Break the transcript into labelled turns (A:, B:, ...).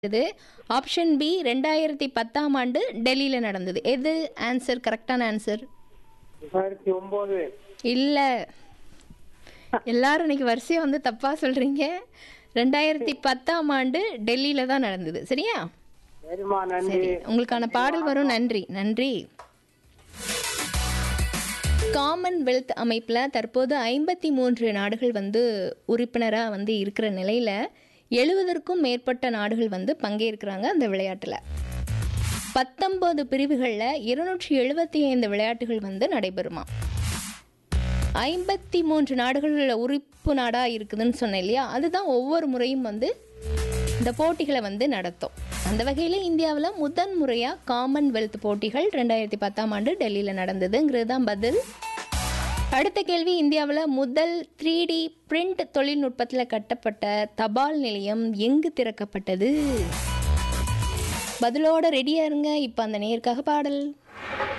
A: இது option B ரெண்டாயிரத்தி பத்தாம் ஆண்டு டெல்லியில் நடந்தது எது ஆன்சர் கரெக்டான ஆன்சர்
B: ரெண்டாயிரத்தி ஒன்பது
A: இல்லை எல்லாரும் இன்னைக்கு வரிசையாக வந்து தப்பாக சொல்கிறீங்க ரெண்டாயிரத்தி பத்தாம் ஆண்டு டெல்லியில் தான் நடந்தது சரியா
B: சரிம்மா நன்றி
A: சரி உங்களுக்கான பாடல் வரும் நன்றி நன்றி காமன்வெல்த் அமைப்பில் தற்போது ஐம்பத்தி மூன்று நாடுகள் வந்து உறுப்பினராக வந்து இருக்கிற நிலையில் எழுபதற்கும் மேற்பட்ட நாடுகள் வந்து பங்கேற்கிறாங்க அந்த விளையாட்டில் பத்தொன்பது பிரிவுகளில் இருநூற்றி எழுபத்தி ஐந்து விளையாட்டுகள் வந்து நடைபெறுமா ஐம்பத்தி மூன்று நாடுகள் உறுப்பு நாடாக இருக்குதுன்னு சொன்னேன் இல்லையா அதுதான் ஒவ்வொரு முறையும் வந்து இந்த போட்டிகளை வந்து நடத்தும் அந்த வகையில் இந்தியாவில் முதன் முறையாக காமன்வெல்த் போட்டிகள் ரெண்டாயிரத்தி பத்தாம் ஆண்டு டெல்லியில் நடந்ததுங்கிறது தான் பதில் அடுத்த கேள்வி இந்தியாவில் முதல் த்ரீ டி பிரிண்ட் தொழில்நுட்பத்தில் கட்டப்பட்ட தபால் நிலையம் எங்கு திறக்கப்பட்டது பதிலோட ரெடியாக இருங்க இப்போ அந்த நேருக்காக பாடல்